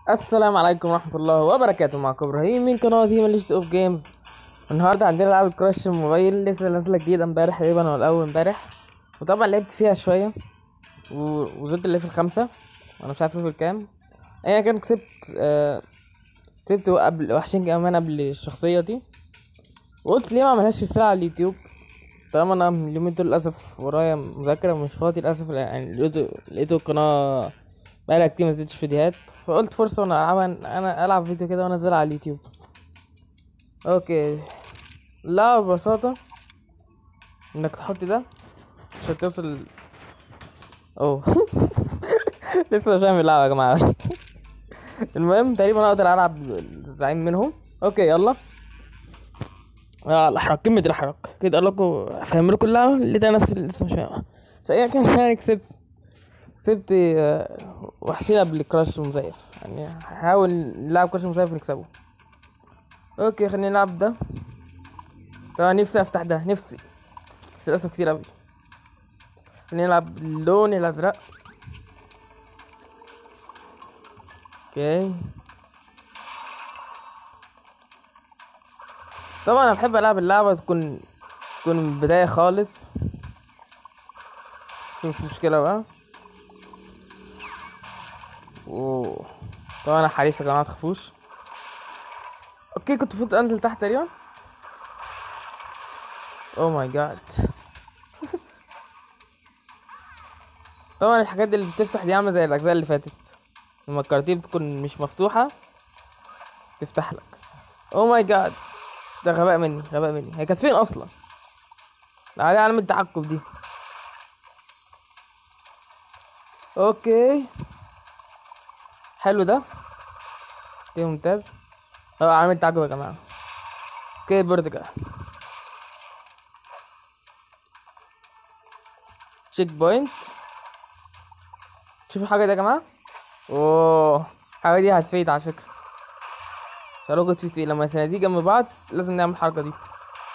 السلام عليكم ورحمة الله وبركاته معكم ابراهيم من قناة هيما ليست اوف جيمز النهاردة عندنا لعبة كراش موبايل لسه نازلة جديدة امبارح تقريبا ولا اول امبارح وطبعا لعبت فيها شوية و- وصلت الليفل خمسة وانا مش عارف ليفل كام ايا كان كسبت آه كسبت قبل وحشين كمان قبل الشخصية دي وقلت ليه ما عملهاش سلسلة على اليوتيوب طالما انا من اليومين دول للاسف ورايا مذاكرة ومش فاضي للاسف يعني لقيته لقيته القناة بقالها كتير منزلتش فيديوهات فقلت فرصة وانا العبها انا العب فيديو كده وانزلها على اليوتيوب اوكي لا ببساطة انك تحط ده عشان توصل اوه لسه مش فاهم اللعبة يا جماعة المهم تقريبا اقدر العب زعيم منهم اوكي يلا اه الاحرق قمة الاحرق كده اقول لكم افهم لكم اللعبة اللي ده نفس اللي لسه مش فاهمها بس ايا كان يعني كسبت كسبت آه، وحشين قبل كراش مزيف يعني هحاول نلعب كراش مزيف ونكسبه اوكي خلينا نلعب ده طبعا نفسي افتح ده نفسي بس للاسف كتير اوي خلينا نلعب اللون الازرق اوكي طبعا انا بحب العب اللعبه تكون تكون من البدايه خالص بس مش مشكله بقى اوه طبعا انا حريف يا جماعه متخافوش اوكي كنت المفروض انزل تحت تقريبا اوه ماي جاد طبعا الحاجات اللي بتفتح دي عامله زي الاجزاء اللي فاتت لما الكارتين بتكون مش مفتوحه تفتح لك اوه ماي جاد ده غباء مني غباء مني هي كانت فين اصلا لا عليها علامه تعقب دي اوكي حلو ده اوكي ممتاز اه علامة تعجب يا جماعة اوكي برتقال تشيك بوينت شوفوا الحاجة دي يا جماعة اوه الحاجة دي هتفيد على فكرة شروقة في لما الصناديق جنب بعض لازم نعمل الحركة دي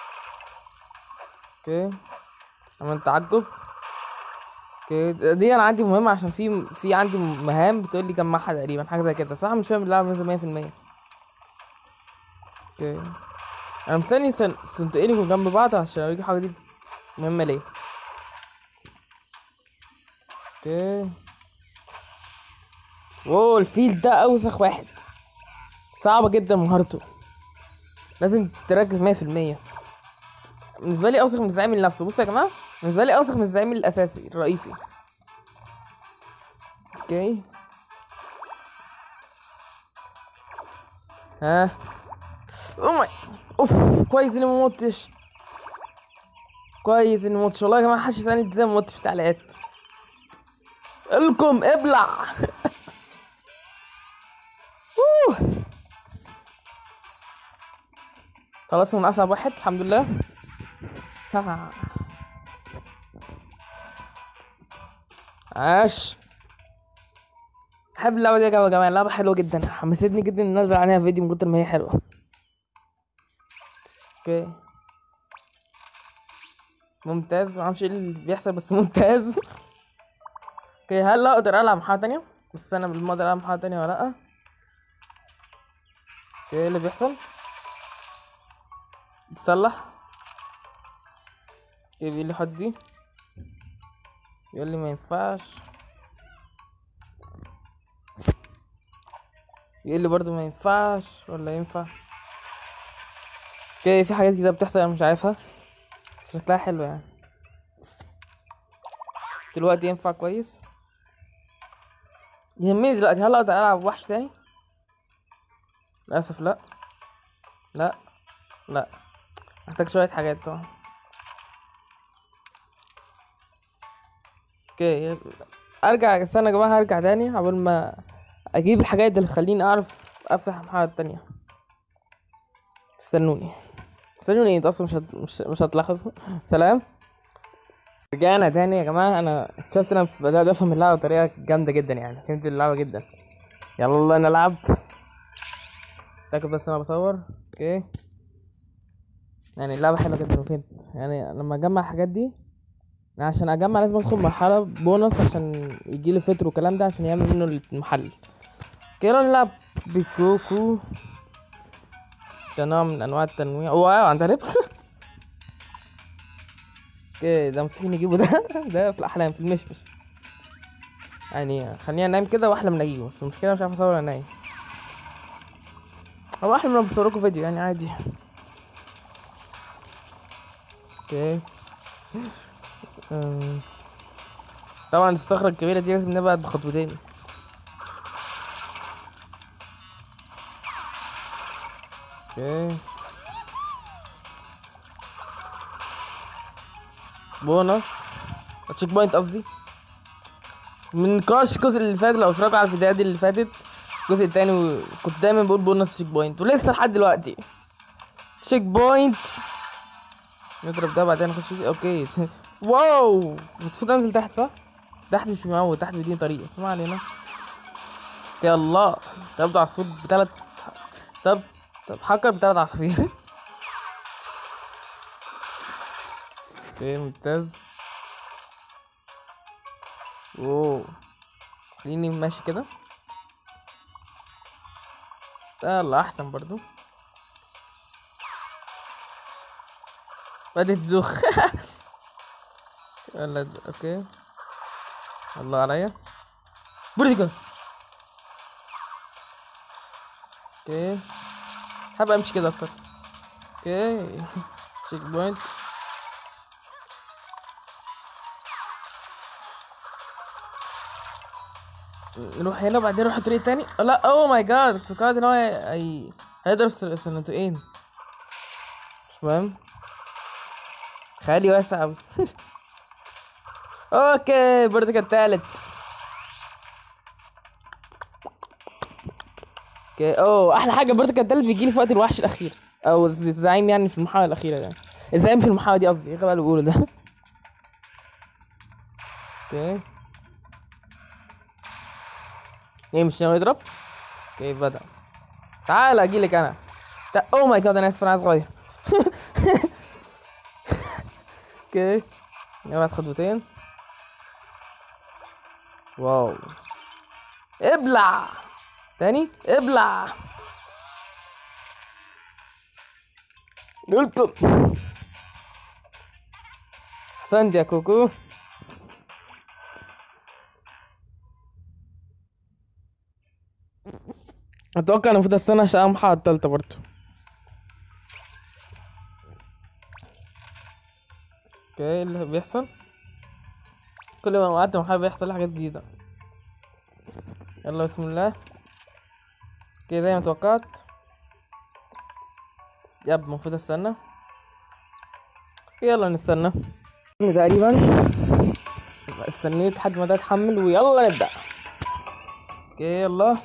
اوكي علامة تعجب اوكي دي انا عندي مهمة عشان في في عندي مهام بتقول لي جمعها تقريبا حاجة زي كده صح مش فاهم اللعبة نازلة مية في المية اوكي انا مستني سن... سنتقين يكونوا جنب بعض عشان اوريك الحاجة دي مهمة ليه اوكي واو الفيل ده اوسخ واحد صعبة جدا مهارته لازم تركز مية في المية بالنسبة لي اوسخ من الزعيم اللي نفسه بصوا يا جماعة بالنسبة لي اوسخ من الزعيم الاساسي الرئيسي اوكي ها او ماي اوف كويس اني ما متش كويس اني ما متش والله يا جماعه محدش يسالني ازاي ما متش في التعليقات الكم ابلع أوه. خلاص من اصعب واحد الحمد لله عاش بحب اللعبة دي يا جماعة اللعبة حلوة جدا حمستني جدا ان انزل عليها فيديو من كتر ما هي حلوة اوكي ممتاز معرفش ايه اللي بيحصل بس ممتاز اوكي هل اقدر العب حاجة تانية بس انا بالمقدر العب حاجة تانية ولا لا اوكي ايه اللي بيحصل بتصلح اوكي بيقول لي حط دي يقول لي ما ينفعش يقول لي برضو ما ينفعش ولا ينفع اوكي في حاجات كده بتحصل انا مش عارفها بس شكلها حلو يعني دلوقتي ينفع كويس يهمني دلوقتي هل اقدر العب وحش تاني للاسف لا لا لا محتاج شويه حاجات طبعا اوكي ارجع استنى يا جماعه هرجع تاني قبل ما اجيب الحاجات اللي تخليني اعرف افتح محاضرة تانية استنوني استنوني انت اصلا مش هت... مش مش هتلاحظوا سلام رجعنا تاني يا جماعة انا اكتشفت انا بدأت افهم اللعبة بطريقة جامدة جدا يعني فهمت اللعبة جدا يلا نلعب تاكد بس انا بصور اوكي يعني اللعبة حلوة جدا وفهمت يعني لما اجمع الحاجات دي عشان اجمع لازم ادخل مرحلة بونص عشان يجيلي فطر والكلام ده عشان يعمل منه المحل كده نلعب بكوكو ده نوع من انواع التنويع واو عندها لبس اوكي ده مستحيل نجيبه ده ده في الاحلام في المشمش يعني خلينا نايم كده واحلم نجيبه بس المشكله مش عارف اصور وانا نايم هو احلم لما بصوركم فيديو يعني عادي اوكي أم. طبعا الصخرة الكبيرة دي لازم نبعد بخطوتين اوكي بونص تشيك بوينت قصدي من كراش الجزء اللي فات لو اتفرجوا على الفيديوهات اللي فاتت الجزء التاني كنت دايما بقول بونص تشيك بوينت ولسه لحد دلوقتي تشيك بوينت نضرب ده بعدين نخش فيه. اوكي واو المفروض انزل تحت صح؟ تحت مش معود تحت بيديني طريق بس ما علينا يا الله تبدو عصفور بثلاث طب طب حكر بثلاث عصافير اوكي ممتاز اوه خليني ماشي كده يلا احسن برضو بدأت تدوخ يلا د- اوكي الله عليا بورتيكا اوكي حابب امشي كده اكتر اوكي تشيك بوينت نروح هنا وبعدين نروح الطريق التاني لا اوه ماي جاد افتكرت ان هو هي- هي- هيضرب سن- سنتين مش مهم خيالي واسع اوي اوكي برضك التالت اوكي اوه احلى حاجه برضك التالت بيجيلي في وقت الوحش الاخير او الز- الزعيم يعني في المحاولة الاخيرة يعني الزعيم في المحاولة دي قصدي ايه بقى اللي بقوله ده اوكي ايه مش ناوي يضرب اوكي بدأ تعال اجيلك انا تا... اوه ماي جاد انا اسف انا عيل صغير اوكي نبعد خطوتين واو ابلع تاني ابلع نلكم احسنت يا كوكو اتوقع المفروض استنى عشان اقوم حاطط التالتة برضه اوكي إيه اللي بيحصل كل ما قعدت محل بيحصل لي حاجات جديدة يلا بسم الله اوكي زي ما توقعت يب المفروض استنى يلا نستنى تقريبا استنيت لحد ما ده يتحمل ويلا نبدأ اوكي يلا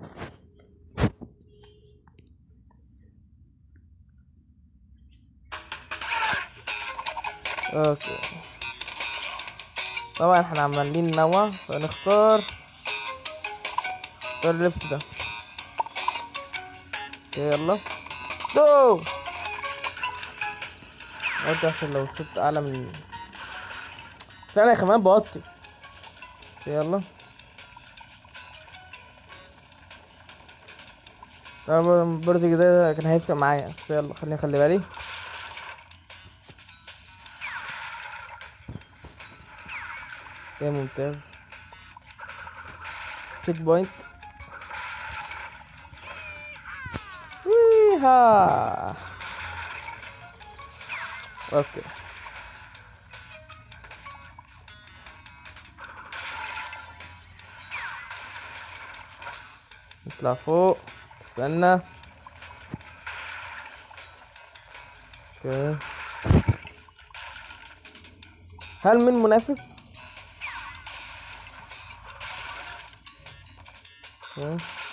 اوكي طبعا احنا عمالين ننوع فنختار نختار اللبس ده اوكي يلا جو قلت عشان لو وصلت اعلى من استنى كمان بوطي اوكي يلا طبعا برضه كده كان هيفرق معايا بس يلا خليني اخلي بالي اوكي ممتاز تشيك بوينت ويها اوكي نطلع فوق استنى اوكي هل من منافس؟ اوكي.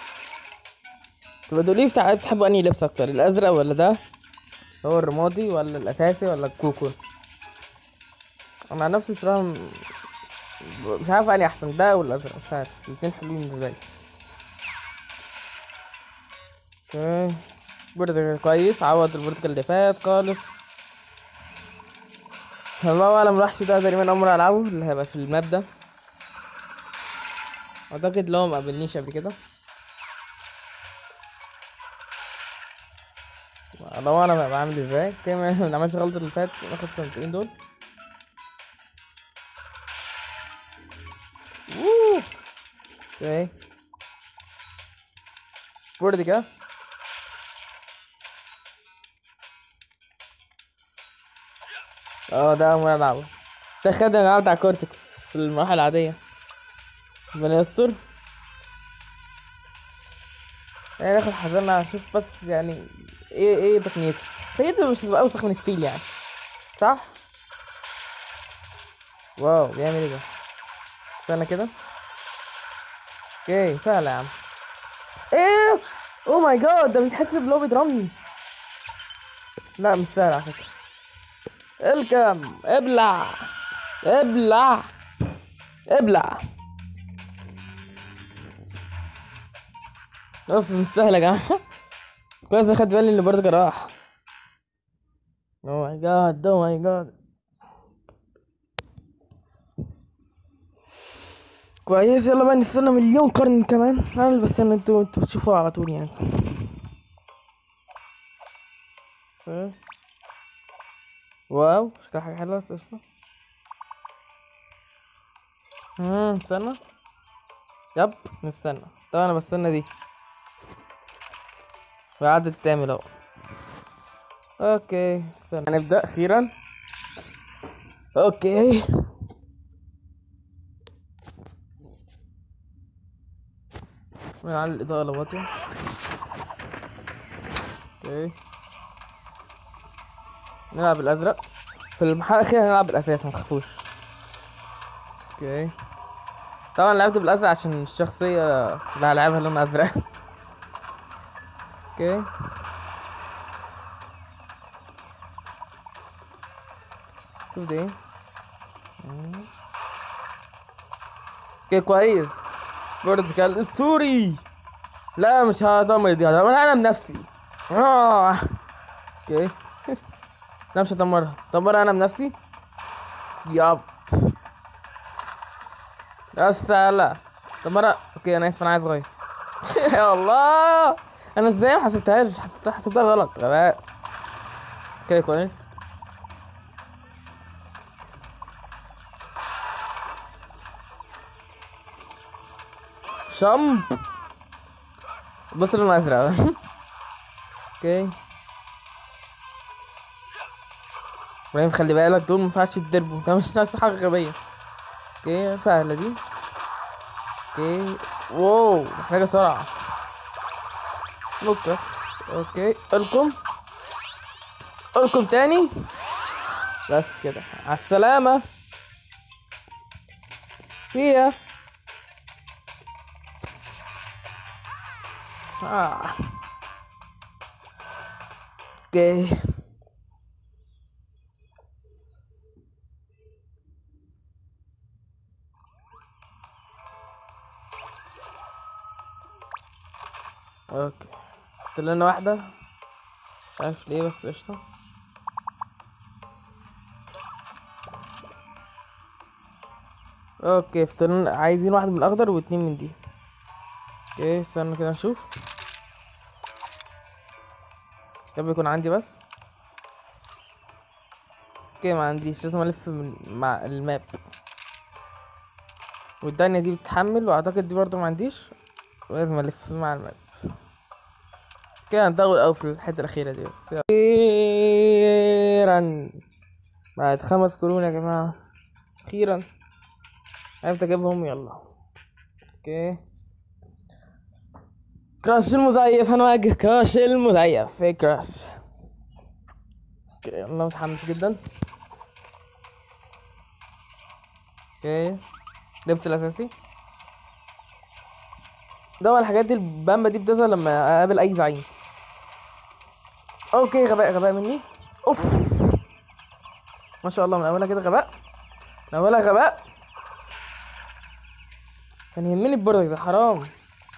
طب دول تع- تحبوا انهي لبس اكتر الازرق ولا ده هو الرمادي ولا الاساسي ولا الكوكو انا عن نفسي صراحه م- مش عارف انهي احسن ده ولا الازرق مش عارف الاتنين حلوين بالنسبه لي اوكي برضه كويس عوض البرتقال اللي فات خالص الله اعلم الوحش ده تقريبا اول مره العبه اللي هيبقى في الماب ده اعتقد لو ما قابلنيش قبل كده لو انا بقى بعمل ازاي كده ما ما نعملش غلطة اللي فات ناخد سنتين دول اوه اوكي بورد كده اه ده اول مرة العبه ده خد الالعاب بتاع كورتكس في المراحل العادية ربنا يستر يعني ناخد حذرنا اشوف بس يعني ايه ايه تقنيته سيدي مش بيبقى اوسخ من الفيل يعني صح واو بيعمل ايه ده استنى كده اوكي سهلة يا عم ايه او ماي جاد ده بيتحسب اللي هو بيضربني لا مش سهل على فكرة الكم ابلع ابلع ابلع اوف مش سهل يا جماعة كويس اخدت بالي ان برضه راح او ماي جاد او ماي جاد كويس يلا بقى نستنى مليون قرن كمان انا بس انا انتوا انتوا تشوفوها على طول يعني اه. واو شكلها حاجة حلوة بس قشطة امم استنى يب نستنى طبعا انا بستنى دي وعدت تعمل اهو اوكي استنى هنبدأ اخيرا اوكي نعلي الإضاءة لو واطية اوكي نلعب الأزرق في المرحلة الأخيرة هنلعب بالأساس ما تخافوش اوكي طبعا لعبت بالأزرق عشان الشخصية اللي هلعبها لون أزرق اوكي شوف دي مم. اوكي كويس فيرتيكال اسطوري لا مش هدمر دي هدمر انا بنفسي آه. اوكي لا مش هدمرها دمرها انا بنفسي ياب يا سلام دمرها اوكي انا اسف انا عايز اغير يا الله انا ازاي ما حسبتهاش حسبتها حسبتها غلط غباء اوكي كويس شامب بص لون ازرق اوكي ابراهيم خلي بالك دول مينفعش يتضربوا ده مش نفس حاجة غبية اوكي سهلة دي اوكي واو محتاجة سرعة نقطة اوكي الكم الكم تاني بس كده على السلامة سيا آه. اوكي اوكي قلت لنا واحدة مش عارف ليه بس قشطة اوكي افترضنا عايزين واحد من الاخضر واتنين من دي اوكي استنى كده نشوف ده بيكون عندي بس اوكي ما عنديش لازم الف من مع الماب والدنيا دي بتتحمل واعتقد دي برضو ما عنديش لازم الف مع الماب كده هنطول اوي في الحته الاخيره دي بس اخيرا بعد خمس قرون يا جماعه اخيرا عرفت اجيبهم يلا اوكي كراش المزيف هنواجه كراش المزيف في كراش اوكي انا متحمس جدا اوكي لبس الاساسي ده هو الحاجات دي البامبا دي بتظهر لما اقابل اي زعيم اوكي غباء غباء مني اوف ما شاء الله من اولها كده غباء من اولها غباء كان يهمني البرج ده حرام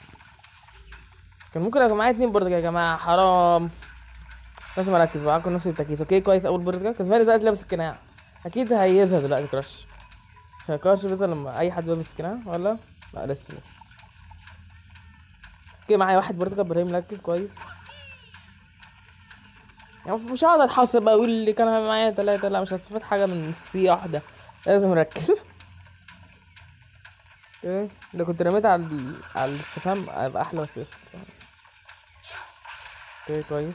كان ممكن يبقى معايا اتنين برج يا جماعه حرام لازم اركز بقى اكون نفسي بالتركيز اوكي كويس اول برج كسباني دلوقتي لابس القناع اكيد هيظهر دلوقتي كراش كراش بيظهر لما اي حد لابس القناع ولا لا لسه لسه اوكي معايا واحد برتقال ابراهيم ركز كويس يعني مش هقعد اتحاسب بقى اقول اللي كان معايا تلاتة لا مش هستفاد حاجة من السياح ده لازم اركز اوكي لو كنت رميت على ال- على الاستفهام هيبقى احلى بس قشطة. اوكي كويس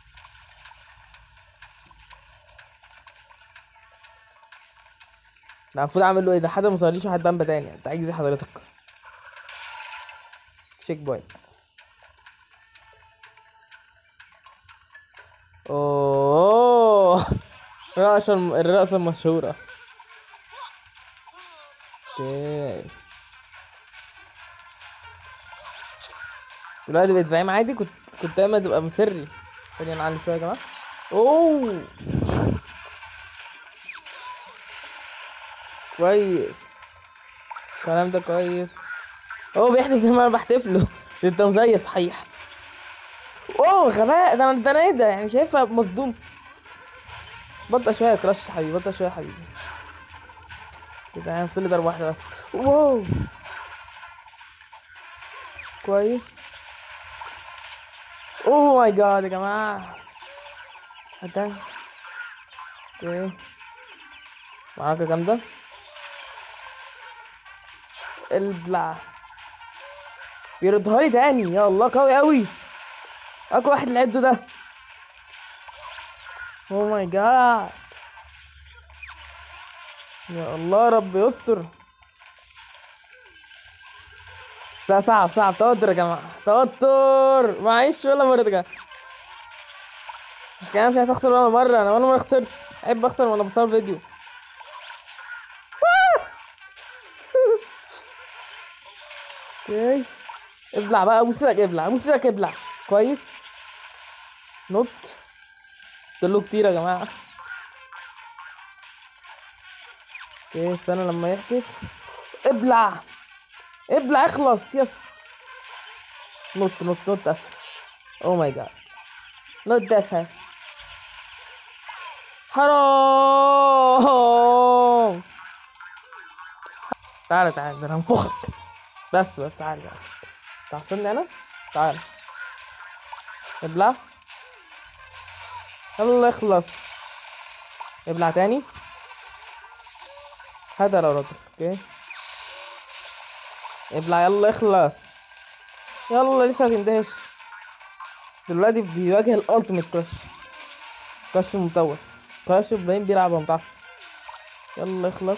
لا المفروض اعمل له ايه ده حد ما صارليش واحد بامبا تاني انت عايز ايه حضرتك تشيك بوينت اوه الرقصة الم- الرقصة المشهورة اوكي دلوقتي بقيت زعيم عادي كنت كنت دايما تبقى مسري خلينا نعلي شوية يا جماعة اوه كويس الكلام ده كويس هو بيحدف زي ما انا بحتفله انت مزيف صحيح اوه غباء ده انا ده انا ايه ده يعني شايفها مصدوم بطأ شوية يا كراش حبيبي بطأ شوية يا حبيبي كده يعني فضل ضربة واحدة بس واو كويس اوه ماي جاد يا جماعة هتاني اوكي معركة جامدة البلع بيردها لي تاني يا الله قوي قوي اقوى واحد لعبته ده اوه ماي جاد يا الله رب يستر لا صعب صعب توتر يا جماعة توتر معيش ولا مرة كده كده مش عايز اخسر ولا مرة انا ولا مرة خسرت احب اخسر وانا بصور فيديو اوكي ابلع بقى ابوس لك ابلع ابوس لك ابلع كويس نط له كتير يا جماعة اوكي استنى لما يحكف ابلع ابلع اخلص يس نط نط نط اسفل او ماي جاد نط اسفل حرام تعالى تعالى ده انا هنفخك بس بس تعالى تعالى تعصبني انا تعالى ابلع يلا اخلص ابلع تاني هذا لو رد اوكي ابلع يلا اخلص يلا لسه متندهش دلوقتي بيواجه الالتيميت كراش كراش المطور كراش باين بيلعب وهو متعصب يلا اخلص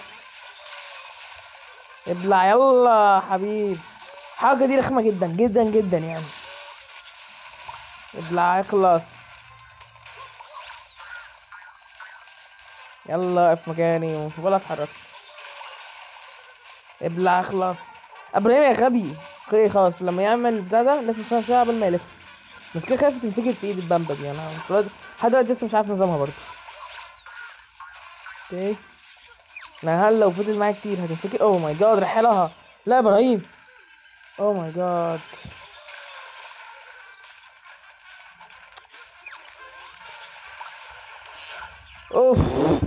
ابلع يلا حبيب حاجة دي رخمة جدا جدا جدا يعني ابلع اخلص يلا اقف مكاني ولا اتحرك ابلع اخلص ابراهيم يا غبي اوكي خلاص لما يعمل بتاع ده لازم استنى شويه قبل ما يلف بس كده خايف تنفجر في ايد البامبا دي انا دلوقتي- لحد دلوقتي لسه مش عارف نظامها برضه اوكي انا هل لو فضل معايا كتير هتنفجر اوه ماي جاد رحلها لا يا ابراهيم اوه ماي جاد اوف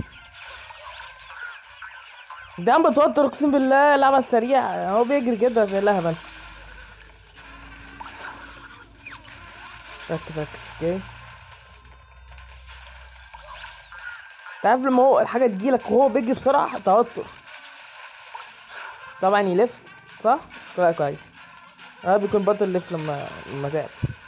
ده عم بتوتر اقسم بالله اللعبة السريعة هو بيجري كده زي الهبل ركز ركز اوكي تعرف لما هو الحاجة تجيلك وهو بيجري بسرعة توتر طبعا يلف صح؟ لا كويس اه بيكون بطل لف لما لما تعب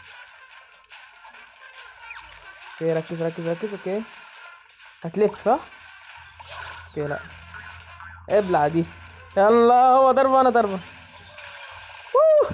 اوكي ركز ركز ركز اوكي هتلف صح؟ اوكي لا ابلع دي يلا هو ضربة انا ضربة ووو.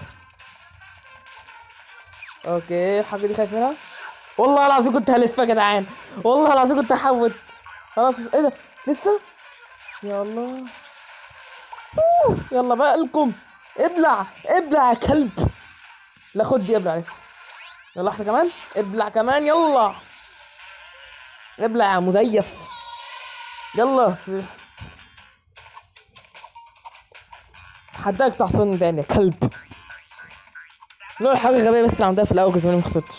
اوكي الحاجة دي خايف منها والله العظيم كنت هلف يا جدعان والله العظيم كنت هحوت خلاص ايه ده لسه يا الله ووو. يلا بقى لكم ابلع ابلع يا كلب لا خد دي ابلع لسه يلا واحدة كمان ابلع كمان يلا ابلع يا مزيف يلا حداك تعصني تاني يا كلب لو حاجة غبية بس اللي عملتها في الأول كنت ما خسرتش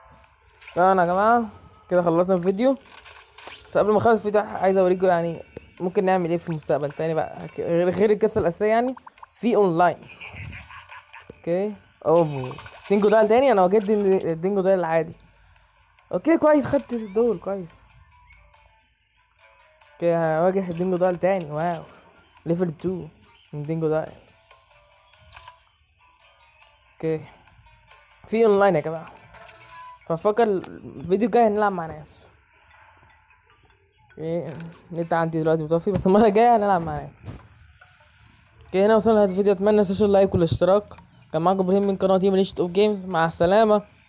انا يا جماعة كده خلصنا الفيديو بس قبل ما اخلص الفيديو عايز اوريكم يعني ممكن نعمل ايه في المستقبل تاني بقى ك- غير غير القصه الاساسيه يعني في اونلاين اوكي اوه دينجو دايل تاني انا واجهت دين- الدينجو دايل العادي اوكي كويس خدت دول كويس اوكي هواجه الدينجو دايل تاني واو ليفل 2 من دينجو دايل اوكي في اونلاين يا جماعه ففكر الفيديو الجاي هنلعب مع ناس اوكي النت عندي دلوقتي مطفي بس المره الجايه هنلعب مع ناس اوكي هنا وصلنا لهذا الفيديو اتمنى تنسوش اللايك والاشتراك كان معاكم ابراهيم من قناه تيم اوف جيمز مع السلامه